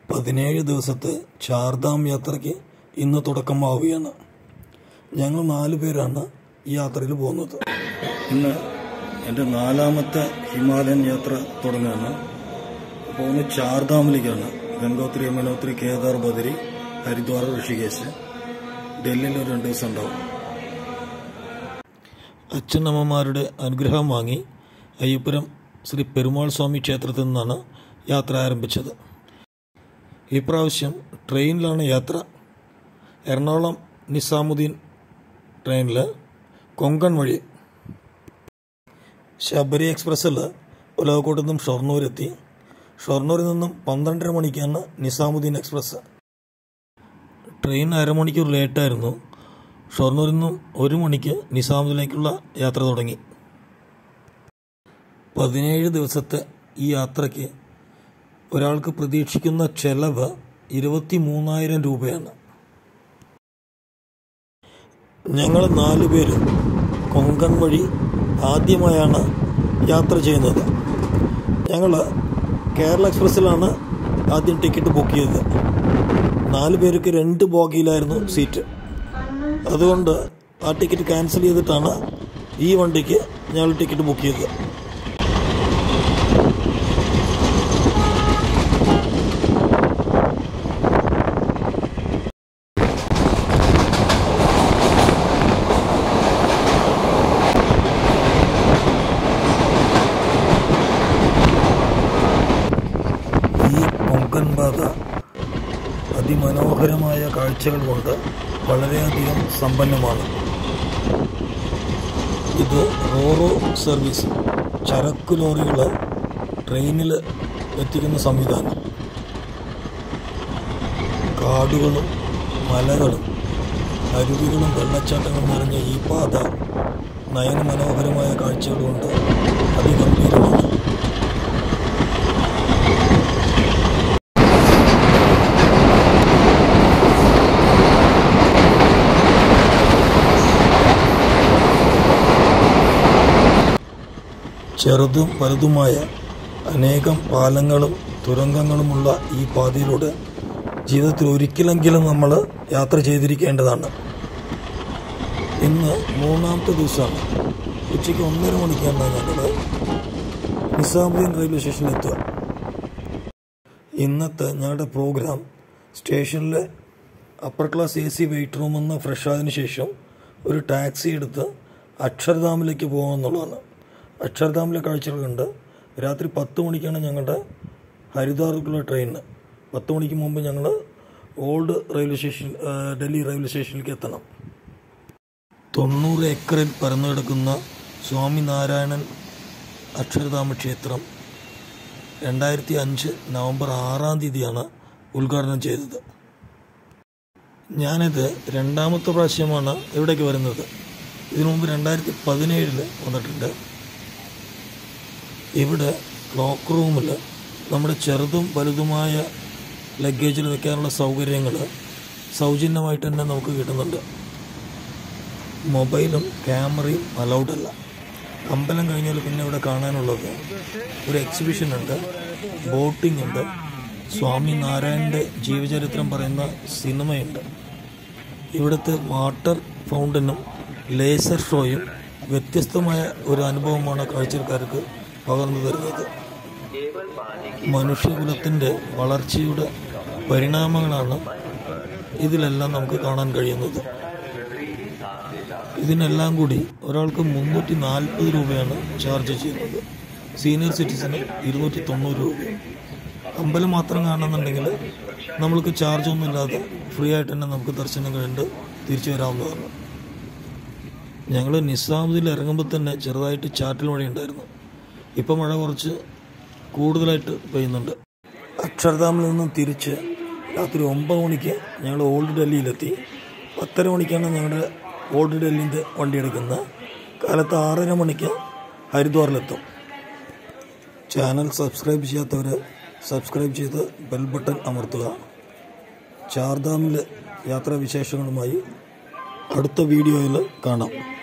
പതിനേഴ് ദിവസത്തെ ചാർധാം യാത്രയ്ക്ക് ഇന്ന് തുടക്കമാവുകയാണ് ഞങ്ങൾ നാല് പേരാണ് ഈ യാത്രയിൽ പോകുന്നത് ഇന്ന് എൻ്റെ നാലാമത്തെ ഹിമാലയൻ യാത്ര തുടങ്ങുകയാണ് പോകുന്നത് ചാർധാമിലേക്കാണ് ഗംഗോത്രി യമുനോത്രി കേദാർ ബദരി ഹരിദ്വാർ ഋഷികേശ് ഡൽഹിയിൽ ഒരു രണ്ട് ദിവസം ഉണ്ടാവും അച്ഛനമ്മമാരുടെ അനുഗ്രഹം വാങ്ങി അയ്യപ്പുരം ശ്രീ പെരുമാൾ സ്വാമി ക്ഷേത്രത്തിൽ നിന്നാണ് യാത്ര ആരംഭിച്ചത് ഈ പ്രാവശ്യം ട്രെയിനിലാണ് യാത്ര എറണാകുളം നിസാമുദ്ദീൻ ട്രെയിനിൽ കൊങ്കൺ വഴി ശബരി എക്സ്പ്രസ്സിൽ ഉലകക്കോട്ട് നിന്നും ഷൊർണൂരെത്തി ഷൊർണൂരിൽ നിന്നും പന്ത്രണ്ടര മണിക്കാണ് നിസാമുദ്ദീൻ എക്സ്പ്രസ് ട്രെയിൻ അരമണിക്കൂർ ലേറ്റായിരുന്നു ഷൊർണൂരിൽ നിന്നും ഒരു മണിക്ക് നിസാമുദ്ദീനിലേക്കുള്ള യാത്ര തുടങ്ങി പതിനേഴ് ദിവസത്തെ ഈ യാത്രയ്ക്ക് ഒരാൾക്ക് പ്രതീക്ഷിക്കുന്ന ചെലവ് ഇരുപത്തി മൂന്നായിരം രൂപയാണ് ഞങ്ങൾ നാല് പേര് കൊങ്കൺ വഴി ആദ്യമായാണ് യാത്ര ചെയ്യുന്നത് ഞങ്ങൾ കേരള എക്സ്പ്രസ്സിലാണ് ആദ്യം ടിക്കറ്റ് ബുക്ക് ചെയ്തത് നാല് പേർക്ക് രണ്ട് ബോഗിയിലായിരുന്നു സീറ്റ് അതുകൊണ്ട് ആ ടിക്കറ്റ് ക്യാൻസൽ ചെയ്തിട്ടാണ് ഈ വണ്ടിക്ക് ഞങ്ങൾ ടിക്കറ്റ് ബുക്ക് ചെയ്തത് ഈ കൊങ്കൺ പാത അതിമനോഹരമായ കാഴ്ചകൾ കൊണ്ട് വളരെയധികം സമ്പന്നമാണ് ഇത് റോറോ സർവീസ് ചരക്ക് ലോറികൾ ട്രെയിനിൽ എത്തിക്കുന്ന സംവിധാനം കാടുകളും മലകളും അരുവികളും വെള്ളച്ചാട്ടങ്ങളും നിറഞ്ഞ ഈ പാത നയനമനോഹരമായ കാഴ്ചകൾ കൊണ്ട് അതിഗംഭീരമാണ് ചെറുതും വലുതുമായ അനേകം പാലങ്ങളും തുരങ്കങ്ങളുമുള്ള ഈ പാതയിലൂടെ ജീവിതത്തിൽ ഒരിക്കലെങ്കിലും നമ്മൾ യാത്ര ചെയ്തിരിക്കേണ്ടതാണ് ഇന്ന് മൂന്നാമത്തെ ദിവസമാണ് ഉച്ചയ്ക്ക് ഒന്നര മണിക്കാണ് ഞങ്ങൾ നിസാമുദ്ദീൻ റെയിൽവേ സ്റ്റേഷനിൽ എത്തുക ഇന്നത്തെ ഞങ്ങളുടെ പ്രോഗ്രാം സ്റ്റേഷനിലെ upper class A C wait റൂമിൽ നിന്ന് ഫ്രഷ് ആയതിനു ശേഷം ഒരു ടാക്സി എടുത്ത് അക്ഷർധാമിലേക്ക് പോകുമെന്നുള്ളതാണ് അക്ഷർധാമിലെ കാഴ്ചകൾ കണ്ട് രാത്രി പത്ത് മണിക്കാണ് ഞങ്ങളുടെ ഹരിദ്വാറിലേക്കുള്ള ട്രെയിൻ പത്ത് മണിക്ക് മുമ്പ് ഞങ്ങൾ ഓൾഡ് റെയിൽവേ സ്റ്റേഷൻ ആ, ഡൽഹി റെയിൽവേ സ്റ്റേഷനിലേക്ക് എത്തണം തൊണ്ണൂറ് ഏക്കറിൽ പരന്നു കിടക്കുന്ന സ്വാമിനാരായണൻ അക്ഷരധാമ ക്ഷേത്രം രണ്ടായിരത്തി അഞ്ച് നവംബർ ആറാം തീയതിയാണ് ഉദ്ഘാടനം ചെയ്തത് ഞാനിത് രണ്ടാമത്തെ പ്രാവശ്യമാണ് ഇവിടേക്ക് വരുന്നത് ഇതിനു മുമ്പ് രണ്ടായിരത്തി പതിനേഴിൽ വന്നിട്ടുണ്ട് ഇവിടെ ക്ലോക്ക് റൂമിൽ നമ്മുടെ ചെറുതും വലുതുമായ ലഗേജിൽ വെക്കാനുള്ള സൗകര്യങ്ങൾ സൗജന്യമായിട്ട് തന്നെ നമുക്ക് കിട്ടുന്നുണ്ട് മൊബൈലും ക്യാമറയും അലൗഡ് അല്ല അമ്പലം കഴിഞ്ഞാൽ പിന്നെ ഇവിടെ കാണാനുള്ളത് ഒരു എക്സിബിഷൻ ഉണ്ട് ബോട്ടിംഗ് ഉണ്ട് സ്വാമി നാരായണൻ്റെ ജീവചരിത്രം പറയുന്ന സിനിമയുണ്ട് ഇവിടുത്തെ വാട്ടർ ഫൗണ്ടനും ലേസർ ഷോയും വ്യത്യസ്തമായ ഒരു അനുഭവമാണ് കാഴ്ചക്കാർക്ക് പകർന്നു തരുന്നത് മനുഷ്യകുലത്തിൻ്റെ വളർച്ചയുടെ പരിണാമങ്ങളാണ് ഇതിലെല്ലാം നമുക്ക് കാണാൻ കഴിയുന്നത് ഇതിനെല്ലാം കൂടി ഒരാൾക്ക് മുന്നൂറ്റി നാൽപ്പത് രൂപയാണ് ചാർജ് ചെയ്യുന്നത് സീനിയർ സിറ്റിസന് ഇരുന്നൂറ്റി തൊണ്ണൂറ് രൂപയും അമ്പലം മാത്രം കാണുന്നുണ്ടെങ്കിൽ നമ്മൾക്ക് ചാർജ് ഒന്നുമില്ലാതെ ഫ്രീ ആയിട്ട് തന്നെ നമുക്ക് ദർശനം കണ്ട് തിരിച്ചു വരാവുന്നതാണ് ഞങ്ങൾ നിസാമുദ്ദീൽ ഇറങ്ങുമ്പോൾ തന്നെ ചെറുതായിട്ട് ചാറ്റൽ മഴ ഉണ്ടായിരുന്നു ഇപ്പം മഴ കുറച്ച് കൂടുതലായിട്ട് പെയ്യുന്നുണ്ട് അക്ഷർധാമിൽ നിന്നും തിരിച്ച് രാത്രി ഒമ്പത് മണിക്ക് ഞങ്ങൾ ഓൾഡ് ഡൽഹിയിലെത്തി പത്തര മണിക്കാണ് ഞങ്ങളുടെ ഓൾഡ് ഡൽഹിൻ്റെ വണ്ടി എടുക്കുന്നത് കാലത്ത് ആറര മണിക്ക് ഹരിദ്വാറിലെത്തും ചാനൽ സബ്സ്ക്രൈബ് ചെയ്യാത്തവർ സബ്സ്ക്രൈബ് ചെയ്ത് ബെൽ ബട്ടൺ അമർത്തുക ചാർധാമിലെ യാത്രാവിശേഷങ്ങളുമായി അടുത്ത വീഡിയോയിൽ കാണാം